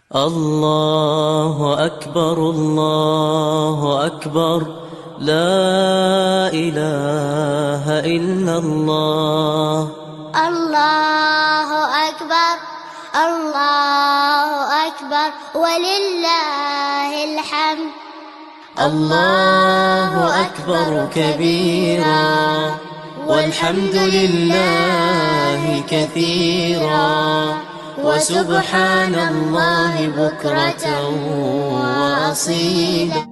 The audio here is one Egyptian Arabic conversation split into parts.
الله أكبر الله أكبر لا إله إلا الله الله أكبر الله أكبر ولله الحمد الله أكبر كبيرا والحمد لله كثيرا وسبحان الله بكرة وأصيلا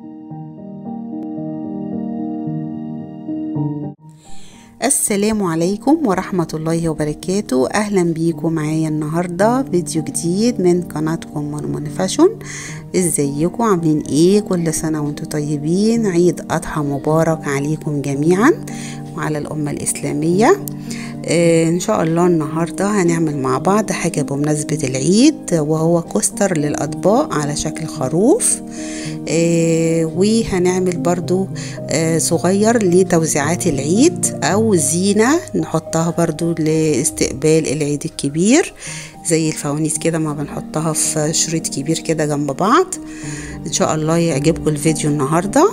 السلام عليكم ورحمة الله وبركاته أهلا بيكم معايا النهاردة فيديو جديد من قناتكم مرمون فاشون ازيكم عاملين ايه كل سنة وانتم طيبين عيد أضحى مبارك عليكم جميعا وعلى الأمة الإسلامية آه ان شاء الله النهاردة هنعمل مع بعض حاجة بمناسبة العيد وهو كوستر للأطباق على شكل خروف آه وهنعمل برضو آه صغير لتوزيعات العيد او زينة نحطها برضو لاستقبال العيد الكبير زي الفوانيس كده ما بنحطها في شريط كبير كده جنب بعض ان شاء الله يعجبكم الفيديو النهارده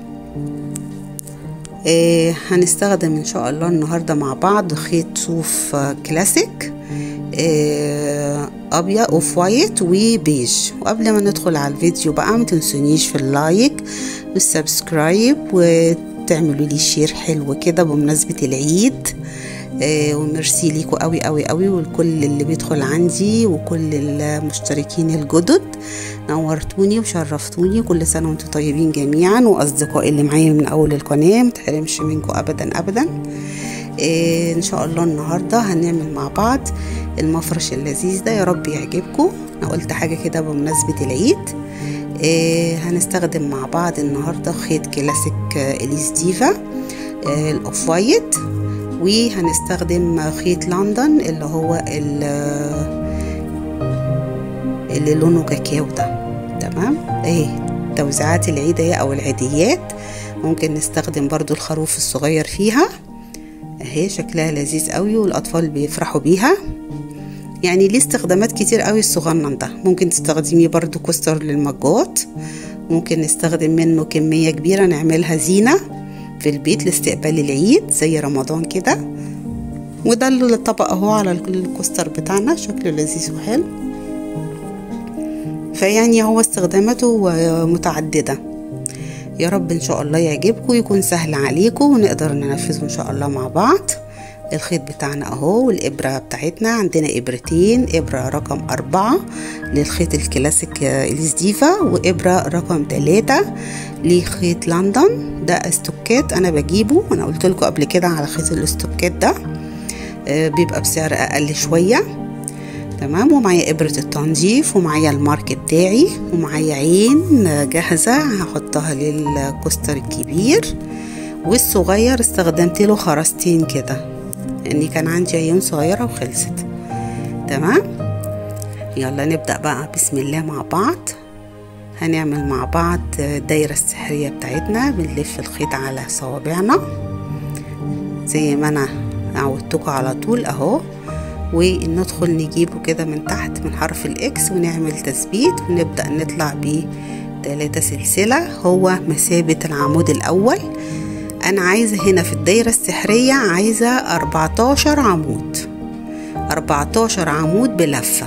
آه هنستخدم ان شاء الله النهارده مع بعض خيط صوف آه كلاسيك آه ابيض اوف وايت وبيج وقبل ما ندخل على الفيديو بقى ما تنسونيش في اللايك والسبسكرايب وتعملوا لي شير حلو كده بمناسبه العيد آه وميرسي ليكوا قوي قوي قوي والكل اللي بيدخل عندي وكل المشتركين الجدد نورتوني وشرفتوني كل سنة وانتم طيبين جميعا وأصدقائي اللي معايا من أول القناة متحرمش منكم أبدا أبدا إيه إن شاء الله النهاردة هنعمل مع بعض المفرش اللذيذ ده يا رب يعجبكم أنا قلت حاجة كده بمناسبة العيد إيه هنستخدم مع بعض النهاردة خيط كلاسيك إليس ديفا إيه الأوف وايت وهنستخدم خيط لندن اللي هو اللي لونه كاكاو ده تمام اهي توزيعات العيد اهي او العيديات ممكن نستخدم برضو الخروف الصغير فيها اهي شكلها لذيذ قوي والاطفال بيفرحوا بيها يعني ليه استخدامات كتير قوي الصغنن ده ممكن تستخدميه برضو كوستر للمجات ممكن نستخدم منه كمية كبيرة نعملها زينة في البيت لاستقبال العيد زي رمضان كده وده الطبق اهو على الكوستر بتاعنا شكله لذيذ وحلو فيعني هو استخداماته متعددة يا رب ان شاء الله يعجبكم ويكون سهل عليكم ونقدر ننفذه ان شاء الله مع بعض الخيط بتاعنا اهو والابرة بتاعتنا عندنا ابرتين ابرة رقم اربعة للخيط الكلاسيك اليس ديفا وابرة رقم تلاتة لخيط لندن ده استوكات انا بجيبه انا قلت لكم قبل كده على خيط الاستوكات ده بيبقى بسعر اقل شويه تمام ومعايا إبرة التنظيف ومعايا المارك بتاعي ومعايا عين جاهزة هحطها للكوستر الكبير والصغير استخدمت له خرستين كده لأني كان عندي عيون صغيرة وخلصت تمام يلا نبدأ بقى بسم الله مع بعض هنعمل مع بعض الدايرة السحرية بتاعتنا بنلف الخيط على صوابعنا زي ما أنا عودتكم على طول أهو وندخل نجيبه كده من تحت من حرف الاكس ونعمل تثبيت ونبدأ نطلع بيه تلاتة سلسلة هو مثابة العمود الأول أنا عايزة هنا في الدايرة السحرية عايزة أربعتاشر عمود أربعتاشر عمود بلفة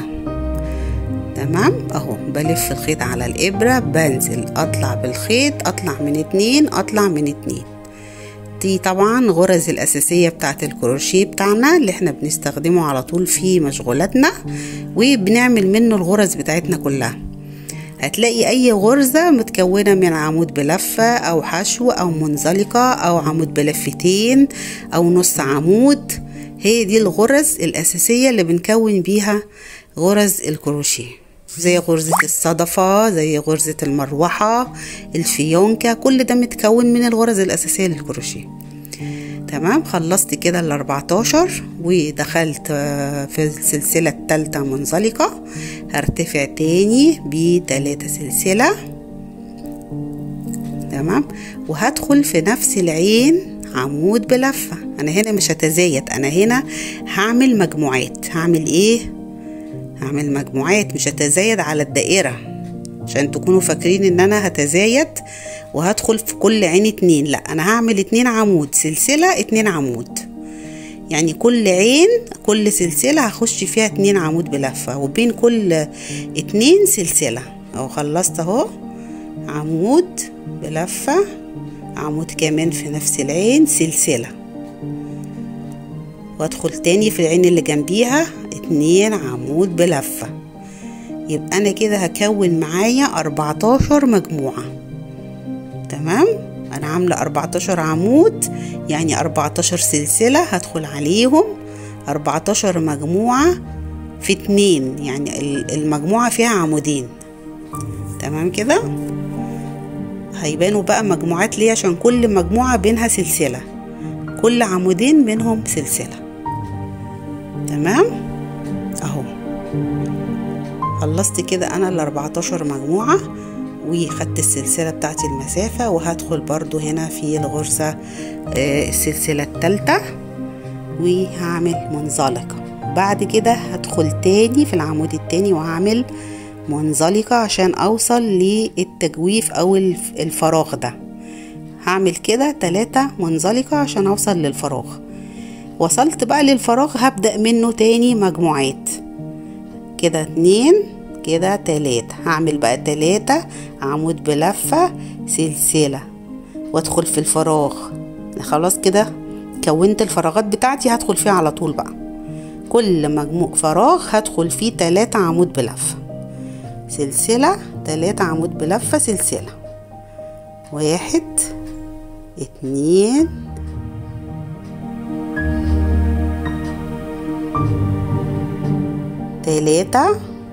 تمام اهو بلف الخيط على الإبرة بنزل أطلع بالخيط أطلع من اتنين أطلع من اتنين دي طبعا غرز الأساسية بتاعت الكروشيه بتاعنا اللي احنا بنستخدمه على طول في مشغولاتنا وبنعمل منه الغرز بتاعتنا كلها هتلاقي أي غرزة متكونة من عمود بلفة أو حشو أو منزلقة أو عمود بلفتين أو نص عمود هي دي الغرز الأساسية اللي بنكون بيها غرز الكروشيه زي غرزة الصدفة زي غرزة المروحة الفيونكة كل ده متكون من الغرز الأساسية للكروشيه تمام خلصت كده ال 14 ودخلت في السلسلة التالتة منزلقة هرتفع تاني بتلاتة سلسلة تمام وهدخل في نفس العين عمود بلفة انا هنا مش هتزايد انا هنا هعمل مجموعات هعمل ايه هعمل مجموعات مش هتزايد على الدائرة عشان تكونوا فاكرين ان انا هتزايد وهدخل في كل عين اتنين لا انا هعمل اتنين عمود سلسلة اتنين عمود يعني كل عين كل سلسلة هخش فيها اتنين عمود بلفة وبين كل اتنين سلسلة اهو خلصت اهو عمود بلفة عمود كمان في نفس العين سلسلة وادخل تاني في العين اللي جنبيها اتنين عمود بلفة يبقى انا كده هكون معايا اربعتاشر مجموعة تمام انا عاملة اربعتاشر عمود يعني اربعتاشر سلسلة هدخل عليهم اربعتاشر مجموعة في اتنين يعني المجموعة فيها عمودين تمام كده هيبانوا بقى مجموعات ليه عشان كل مجموعة بينها سلسلة كل عمودين بينهم سلسلة تمام اهو خلصت كده انا ال 14 مجموعة وخدت السلسلة بتاعتي المسافة وهدخل برضو هنا في الغرزة السلسلة التالتة وهعمل منزلقة بعد كده هدخل تاني في العمود التاني وهعمل منزلقة عشان اوصل للتجويف او الفراغ ده هعمل كده تلاتة منزلقة عشان اوصل للفراغ وصلت بقى للفراغ هبدأ منه تاني مجموعات كده اتنين كده تلاتة هعمل بقى تلاتة عمود بلفة سلسلة وادخل في الفراغ خلاص كده كونت الفراغات بتاعتي هدخل فيها على طول بقى كل مجموع فراغ هدخل فيه تلاتة عمود بلفة سلسلة تلاتة عمود بلفة سلسلة واحد اتنين تلاتة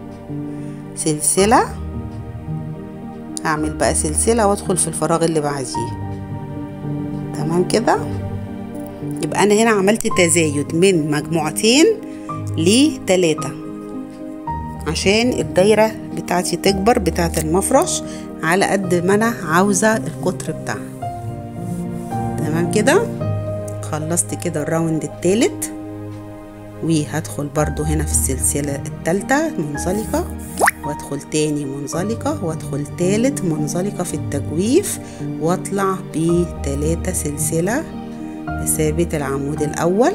سلسلة هعمل بقى سلسلة وادخل في الفراغ اللي بعديه تمام كده يبقى انا هنا عملت تزايد من مجموعتين لتلاتة عشان الدايرة بتاعتي تكبر بتاعت المفرش على قد ما انا عاوزة القطر بتاعها تمام كده خلصت كده الراوند التالت وهدخل برضو هنا في السلسلة التالتة منزلقة وادخل تاني منزلقة وادخل تالت منزلقة في التجويف واطلع بتلاتة سلسلة ثابت العمود الأول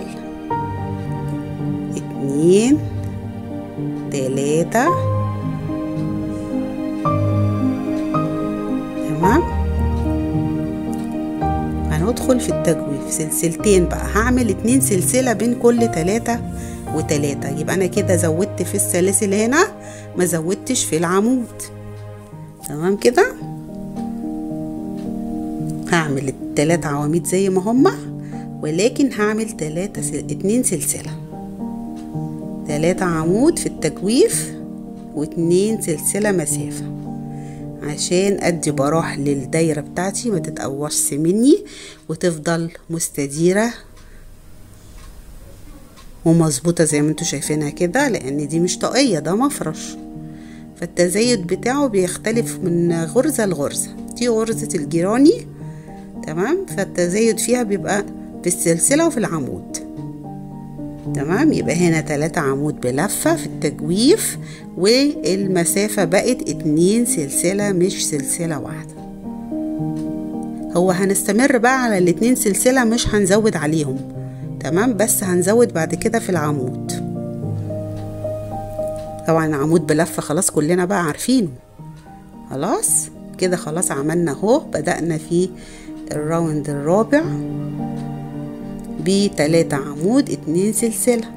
اتنين تلاتة تمام هندخل في التجويف سلسلتين بقى هعمل اتنين سلسلة بين كل تلاتة وتلاتة يبقى انا كده زودت في السلاسل هنا ما زودتش في العمود تمام كده هعمل التلات عواميد زي ما هما ولكن هعمل تلاتة سل... اتنين سلسلة تلاتة عمود في التجويف واتنين سلسلة مسافة عشان ادي براح للدايرة بتاعتي ما تتقوش مني وتفضل مستديرة ومظبوطة زي ما انتوا شايفينها كده لان دي مش طاقية ده مفرش فالتزايد بتاعه بيختلف من غرزة لغرزة دي غرزة الجيراني تمام فالتزايد فيها بيبقى في السلسلة وفي العمود تمام يبقى هنا تلاتة عمود بلفة في التجويف والمسافة بقت اتنين سلسلة مش سلسلة واحدة هو هنستمر بقى على الاتنين سلسلة مش هنزود عليهم تمام بس هنزود بعد كده في العمود طبعا العمود بلفة خلاص كلنا بقى عارفينه خلاص كده خلاص عملنا اهو بدأنا في الراوند الرابع بتلاتة عمود اتنين سلسلة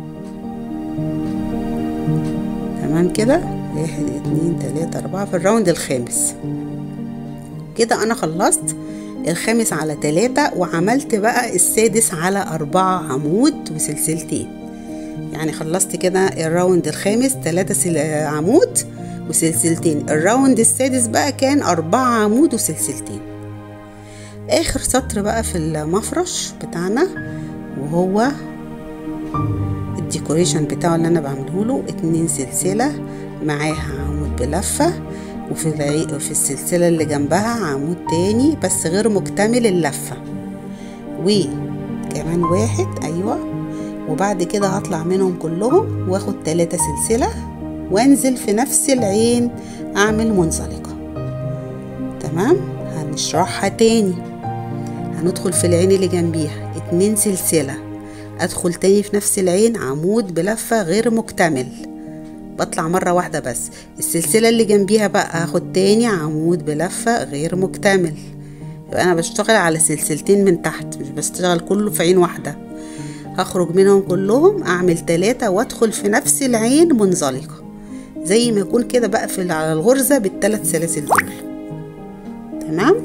تمام كده واحد اتنين تلاتة اربعة في الراوند الخامس كده انا خلصت الخامس على تلاتة وعملت بقى السادس على أربعة عمود وسلسلتين يعني خلصت كده الراوند الخامس تلاتة سل... عمود وسلسلتين الراوند السادس بقى كان أربعة عمود وسلسلتين آخر سطر بقى في المفرش بتاعنا وهو الديكوريشن بتاعه اللي أنا بعمله له اتنين سلسلة معاها عمود بلفة وفي العي... في السلسلة اللي جنبها عمود تاني بس غير مكتمل اللفة وكمان واحد أيوة وبعد كده هطلع منهم كلهم واخد تلاتة سلسلة وانزل في نفس العين اعمل منزلقة تمام هنشرحها تاني هندخل في العين اللي جنبيها اتنين سلسلة ادخل تاني في نفس العين عمود بلفة غير مكتمل بطلع مرة واحدة بس السلسلة اللي جنبيها بقى هاخد تاني عمود بلفة غير مكتمل يبقى انا بشتغل على سلسلتين من تحت مش بشتغل كله في عين واحدة هخرج منهم كلهم اعمل تلاتة وادخل في نفس العين منزلقة زي ما يكون كده بقفل على الغرزة بالتلات سلاسل دول تمام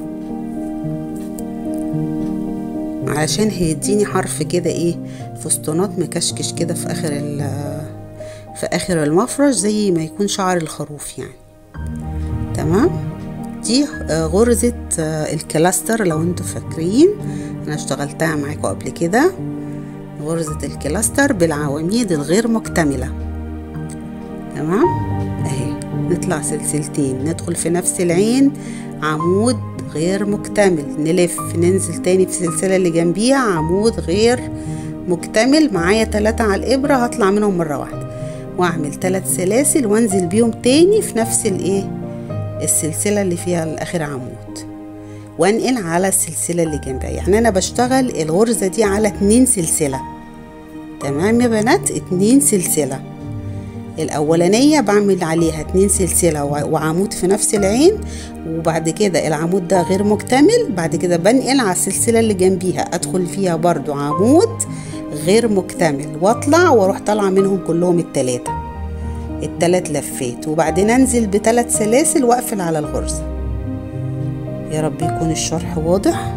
علشان هيديني حرف كده ايه فستونات مكشكش كده في اخر في اخر المفرش زي ما يكون شعر الخروف يعني تمام دي غرزة الكلاستر لو انتوا فاكرين انا اشتغلتها معاكم قبل كده غرزة الكلاستر بالعواميد الغير مكتملة تمام اهي نطلع سلسلتين ندخل في نفس العين عمود غير مكتمل نلف ننزل تاني في السلسلة اللي جنبيها عمود غير مكتمل معايا تلاتة على الإبرة هطلع منهم مرة واحدة واعمل تلات سلاسل وانزل بيهم تاني في نفس الايه السلسلة اللي فيها الآخر عمود وانقل على السلسلة اللي جنبها يعني أنا بشتغل الغرزة دي على اتنين سلسلة تمام يا بنات اتنين سلسلة الأولانية بعمل عليها اتنين سلسلة وعمود في نفس العين وبعد كده العمود ده غير مكتمل بعد كده بنقل على السلسلة اللي جنبيها أدخل فيها برضو عمود غير مكتمل واطلع واروح طالعة منهم كلهم التلاتة التلات لفات وبعدين انزل بتلات سلاسل واقفل على الغرزة يا رب يكون الشرح واضح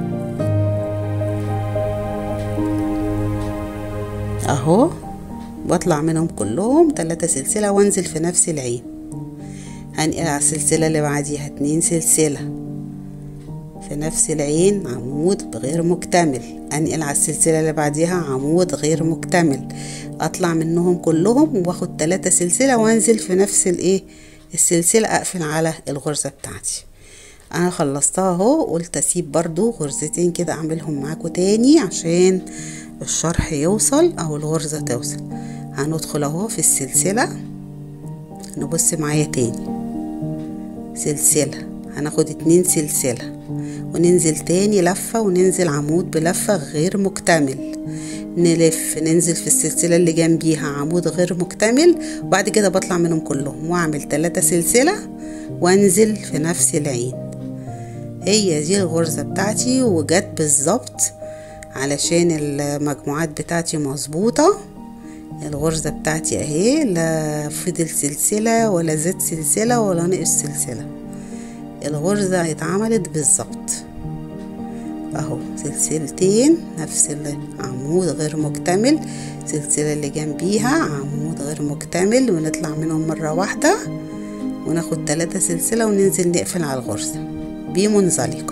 اهو بطلع منهم كلهم تلاتة سلسلة وانزل في نفس العين هنقل على السلسلة اللي بعديها اتنين سلسلة في نفس العين عمود غير مكتمل انقل على السلسلة اللي بعديها عمود غير مكتمل اطلع منهم كلهم واخد تلاتة سلسلة وانزل في نفس الايه السلسلة اقفل على الغرزة بتاعتي انا خلصتها اهو قلت اسيب برضو غرزتين كده اعملهم معاكم تاني عشان الشرح يوصل او الغرزة توصل هندخل اهو في السلسلة نبص معايا تاني سلسلة هناخد اتنين سلسلة وننزل تاني لفة وننزل عمود بلفة غير مكتمل نلف ننزل في السلسلة اللي جنبيها عمود غير مكتمل وبعد كده بطلع منهم كلهم واعمل تلاتة سلسلة وانزل في نفس العين هي دي الغرزة بتاعتي وجت بالظبط علشان المجموعات بتاعتي مظبوطة الغرزة بتاعتي اهي لا فضل سلسلة ولا زاد سلسلة ولا نقص سلسلة الغرزة اتعملت بالظبط اهو سلسلتين نفس العمود غير مكتمل السلسلة اللي جنبيها عمود غير مكتمل ونطلع منهم مرة واحدة وناخد تلاتة سلسلة وننزل نقفل على الغرزة بمنزلقة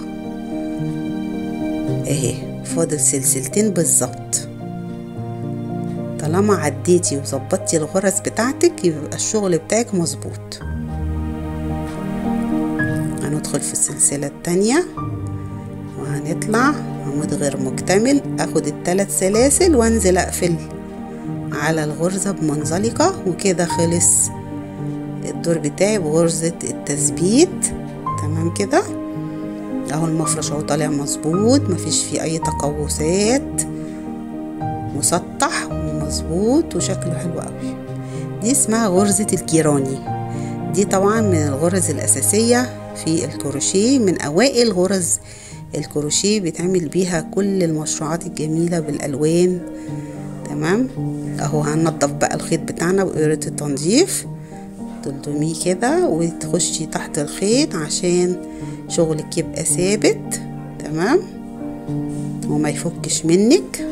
اهي فاضل سلسلتين بالظبط طالما عديتي وظبطتي الغرز بتاعتك يبقى الشغل بتاعك مظبوط هندخل في السلسلة التانية وهنطلع عمود غير مكتمل اخد التلات سلاسل وانزل اقفل على الغرزة بمنزلقة وكده خلص الدور بتاعي بغرزة التثبيت تمام كده اهو المفرش اهو طالع مظبوط مفيش فيه اي تقوسات مسطح ومظبوط وشكله حلو قوي دي اسمها غرزة الجيراني دي طبعا من الغرز الأساسية في الكروشيه من أوائل غرز الكروشيه بيتعمل بيها كل المشروعات الجميلة بالألوان تمام اهو هننضف بقى الخيط بتاعنا بقيرة التنظيف تلضميه كده وتخشي تحت الخيط عشان شغلك يبقى ثابت تمام وما يفكش منك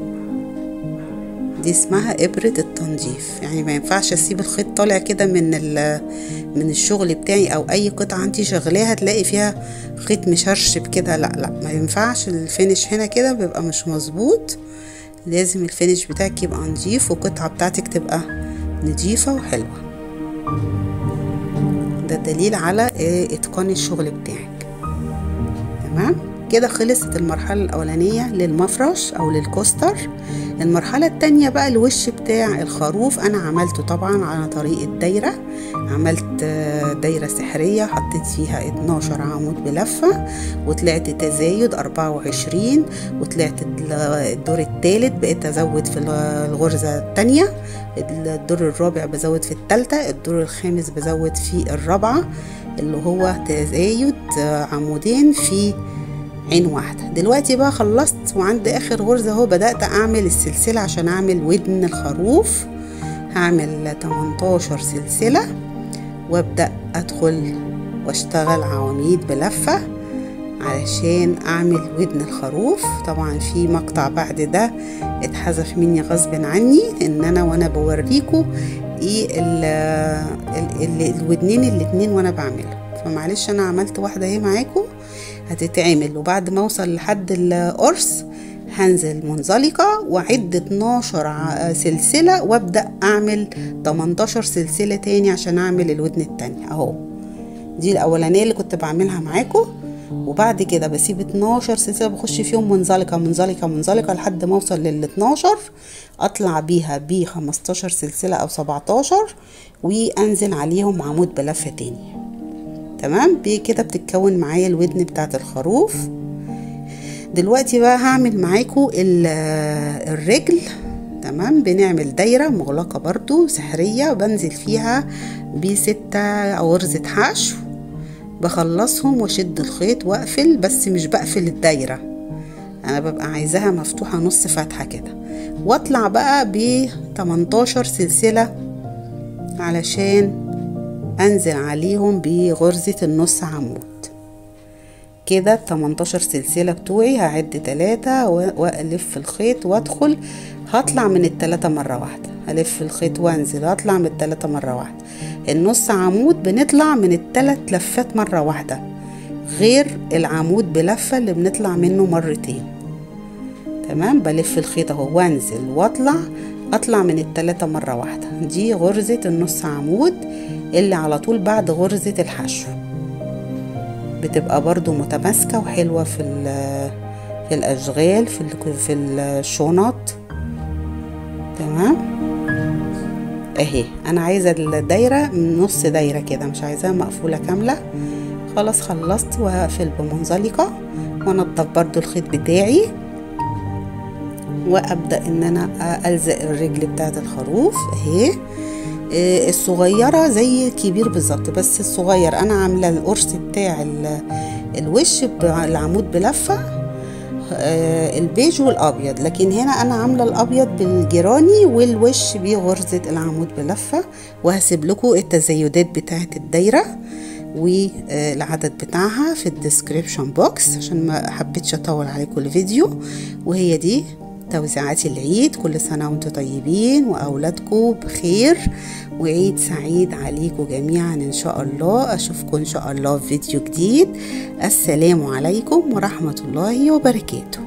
دي اسمها إبرة التنظيف يعني ما ينفعش اسيب الخيط طالع كده من من الشغل بتاعي او اي قطعة انتي شغلاها تلاقي فيها خيط مشرشب كده لا لا ما ينفعش الفينش هنا كده بيبقى مش مظبوط لازم الفينش بتاعك يبقى نضيف والقطعة بتاعتك تبقى نضيفة وحلوة ده دليل على اتقان الشغل بتاعك تمام كده خلصت المرحلة الأولانية للمفرش أو للكوستر المرحلة التانية بقى الوش بتاع الخروف أنا عملته طبعا على طريقة دايرة عملت دايرة سحرية حطيت فيها 12 عمود بلفة وطلعت تزايد 24 وطلعت الدور التالت بقيت أزود في الغرزة التانية الدور الرابع بزود في التالتة الدور الخامس بزود في الرابعة اللي هو تزايد عمودين في عين واحدة دلوقتي بقى خلصت وعند اخر غرزة اهو بدأت اعمل السلسلة عشان اعمل ودن الخروف هعمل 18 سلسلة وابدأ ادخل واشتغل عواميد بلفة علشان اعمل ودن الخروف طبعا في مقطع بعد ده اتحذف مني غصب عني ان انا وانا بوريكم ايه ال ال الودنين الاتنين وانا بعملهم فمعلش انا عملت واحدة اهي معاكم هتتعمل وبعد ما اوصل لحد القرص هنزل منزلقة وعد 12 سلسلة وابدأ اعمل 18 سلسلة تاني عشان اعمل الودن التانية اهو دي الاولانية اللي كنت بعملها معاكم وبعد كده بسيب 12 سلسلة بخش فيهم منزلقة منزلقة منزلقة لحد ما اوصل لل 12 اطلع بيها ب 15 سلسلة او 17 وانزل عليهم عمود بلفة تاني تمام كده بتتكون معايا الودن بتاعت الخروف دلوقتي بقى هعمل معاكم الرجل تمام بنعمل دايرة مغلقة برضو سحرية بنزل فيها بستة غرزة حشو بخلصهم واشد الخيط واقفل بس مش بقفل الدايرة انا ببقى عايزاها مفتوحة نص فتحة كده واطلع بقى ب 18 سلسلة علشان انزل عليهم بغرزة النص عمود كده 18 سلسلة بتوعي هعد تلاتة والف الخيط وادخل هطلع من التلاتة مرة واحدة هلف الخيط وانزل هطلع من التلاتة مرة واحدة النص عمود بنطلع من التلات لفات مرة واحدة غير العمود بلفة اللي بنطلع منه مرتين تمام بلف الخيط اهو وانزل واطلع اطلع من التلاتة مرة واحدة دي غرزة النص عمود اللي على طول بعد غرزة الحشو بتبقى برضو متماسكة وحلوة في في الأشغال في في الشنط تمام اهي انا عايزة الدايرة نص دايرة كده مش عايزاها مقفولة كاملة خلاص خلصت وهقفل بمنزلقة وانضف برضو الخيط بتاعي وابدا ان انا الزق الرجل بتاعت الخروف اهي الصغيره زي الكبير بالظبط بس الصغير انا عامله القرص بتاع الوش العمود بلفه البيج والابيض لكن هنا انا عامله الابيض بالجيراني والوش بغرزه العمود بلفه وهسيب لكم التزايدات بتاعه الدايره والعدد بتاعها في الديسكريبشن بوكس عشان ما حبيتش اطول عليكم الفيديو وهي دي توزيعات العيد كل سنة وانتم طيبين وأولادكم بخير وعيد سعيد عليكم جميعا إن شاء الله أشوفكم إن شاء الله في فيديو جديد السلام عليكم ورحمة الله وبركاته